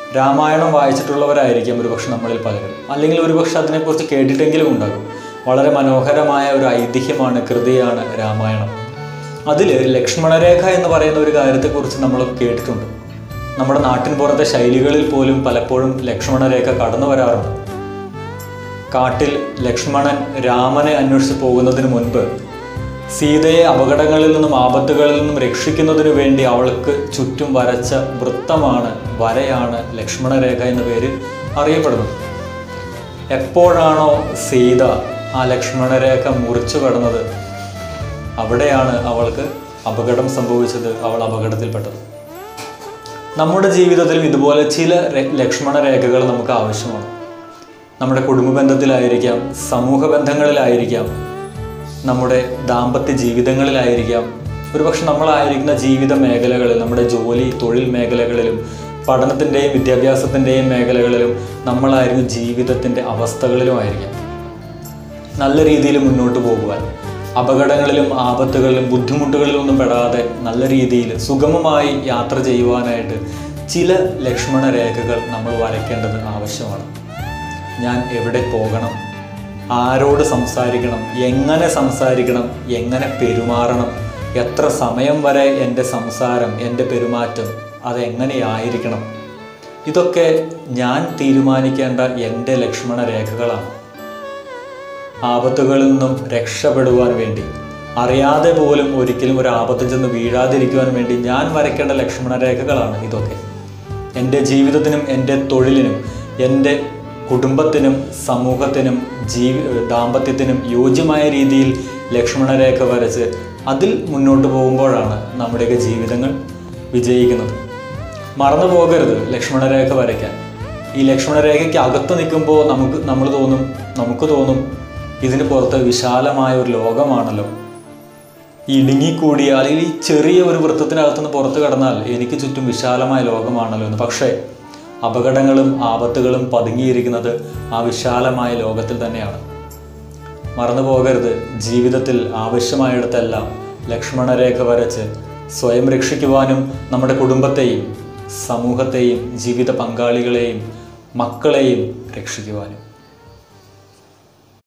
രാമായണം വായിച്ചിട്ടുള്ളവരായിരിക്കാം ഒരുപക്ഷെ നമ്മളിൽ പലരും അല്ലെങ്കിൽ ഒരുപക്ഷെ അതിനെക്കുറിച്ച് കേട്ടിട്ടെങ്കിലും ഉണ്ടാകും വളരെ മനോഹരമായ ഒരു ഐതിഹ്യമാണ് കൃതിയാണ് രാമായണം അതിൽ ലക്ഷ്മണരേഖ എന്ന് പറയുന്ന ഒരു കാര്യത്തെക്കുറിച്ച് നമ്മൾ കേട്ടിട്ടുണ്ട് നമ്മുടെ നാട്ടിൻ പുറത്തെ ശൈലികളിൽ പോലും പലപ്പോഴും ലക്ഷ്മണരേഖ കടന്നു വരാറുണ്ട് കാട്ടിൽ ലക്ഷ്മണൻ രാമനെ അന്വേഷിച്ച് പോകുന്നതിന് മുൻപ് സീതയെ അപകടങ്ങളിൽ നിന്നും ആപത്തുകളിൽ നിന്നും രക്ഷിക്കുന്നതിനു വേണ്ടി അവൾക്ക് ചുറ്റും വരച്ച വൃത്തമാണ് വരയാണ് ലക്ഷ്മണരേഖ എന്ന പേര് അറിയപ്പെടുന്നത് എപ്പോഴാണോ സീത ആ ലക്ഷ്മണരേഖ മുറിച്ചു കടന്നത് അവിടെയാണ് അവൾക്ക് അപകടം സംഭവിച്ചത് അവൾ അപകടത്തിൽപ്പെട്ടത് നമ്മുടെ ജീവിതത്തിലും ഇതുപോലെ ചില രെ- ലക്ഷ്മണ രേഖകൾ നമുക്ക് ആവശ്യമാണ് നമ്മുടെ കുടുംബ ബന്ധത്തിലായിരിക്കാം സമൂഹ ബന്ധങ്ങളിലായിരിക്കാം നമ്മുടെ ദാമ്പത്യ ജീവിതങ്ങളിലായിരിക്കാം ഒരുപക്ഷെ നമ്മളായിരിക്കുന്ന ജീവിത മേഖലകളിൽ നമ്മുടെ ജോലി തൊഴിൽ മേഖലകളിലും പഠനത്തിൻ്റെയും വിദ്യാഭ്യാസത്തിൻ്റെയും മേഖലകളിലും നമ്മളായിരുന്നു ജീവിതത്തിൻ്റെ അവസ്ഥകളിലുമായിരിക്കാം നല്ല രീതിയിൽ മുന്നോട്ട് പോകുവാൻ അപകടങ്ങളിലും ആപത്തുകളിലും ബുദ്ധിമുട്ടുകളിലും ഒന്നും പെടാതെ നല്ല രീതിയിൽ സുഗമമായി യാത്ര ചെയ്യുവാനായിട്ട് ചില ലക്ഷ്മണ രേഖകൾ നമ്മൾ വരയ്ക്കേണ്ടത് ആവശ്യമാണ് ഞാൻ എവിടെ പോകണം ആരോട് സംസാരിക്കണം എങ്ങനെ സംസാരിക്കണം എങ്ങനെ പെരുമാറണം എത്ര സമയം വരെ എൻ്റെ സംസാരം എൻ്റെ പെരുമാറ്റം അതെങ്ങനെയായിരിക്കണം ഇതൊക്കെ ഞാൻ തീരുമാനിക്കേണ്ട എൻ്റെ ലക്ഷ്മണ രേഖകളാണ് ആപത്തുകളിൽ നിന്നും രക്ഷപ്പെടുവാൻ വേണ്ടി അറിയാതെ പോലും ഒരിക്കലും ഒരു ആപത്തിൽ ചെന്ന് വീഴാതിരിക്കുവാൻ വേണ്ടി ഞാൻ വരയ്ക്കേണ്ട ലക്ഷ്മണ രേഖകളാണ് ഇതൊക്കെ എൻ്റെ ജീവിതത്തിനും എൻ്റെ തൊഴിലിനും എൻ്റെ കുടുംബത്തിനും സമൂഹത്തിനും ജീവി ദാമ്പത്യത്തിനും യോജ്യമായ രീതിയിൽ ലക്ഷ്മണരേഖ വരച്ച് അതിൽ മുന്നോട്ട് പോകുമ്പോഴാണ് നമ്മുടെയൊക്കെ ജീവിതങ്ങൾ വിജയിക്കുന്നത് മറന്നു പോകരുത് ലക്ഷ്മണരേഖ വരയ്ക്കാൻ ഈ ലക്ഷ്മണരേഖയ്ക്ക് അകത്ത് നിൽക്കുമ്പോൾ നമുക്ക് നമ്മൾ തോന്നും നമുക്ക് തോന്നും ഇതിന് പുറത്ത് വിശാലമായ ഒരു ലോകമാണല്ലോ ഈ ഇടുങ്ങിക്കൂടിയ അല്ലെങ്കിൽ ഈ ചെറിയ ഒരു വൃത്തത്തിനകത്തുനിന്ന് പുറത്ത് കടന്നാൽ എനിക്ക് ചുറ്റും വിശാലമായ ലോകമാണല്ലോ എന്ന് പക്ഷേ അപകടങ്ങളും ആപത്തുകളും പതുങ്ങിയിരിക്കുന്നത് ആ വിശാലമായ ലോകത്തിൽ തന്നെയാണ് മറന്നു പോകരുത് ജീവിതത്തിൽ ആവശ്യമായിടത്തെല്ലാം ലക്ഷ്മണരേഖ വരച്ച് സ്വയം രക്ഷിക്കുവാനും നമ്മുടെ കുടുംബത്തെയും സമൂഹത്തെയും ജീവിത പങ്കാളികളെയും മക്കളെയും രക്ഷിക്കുവാനും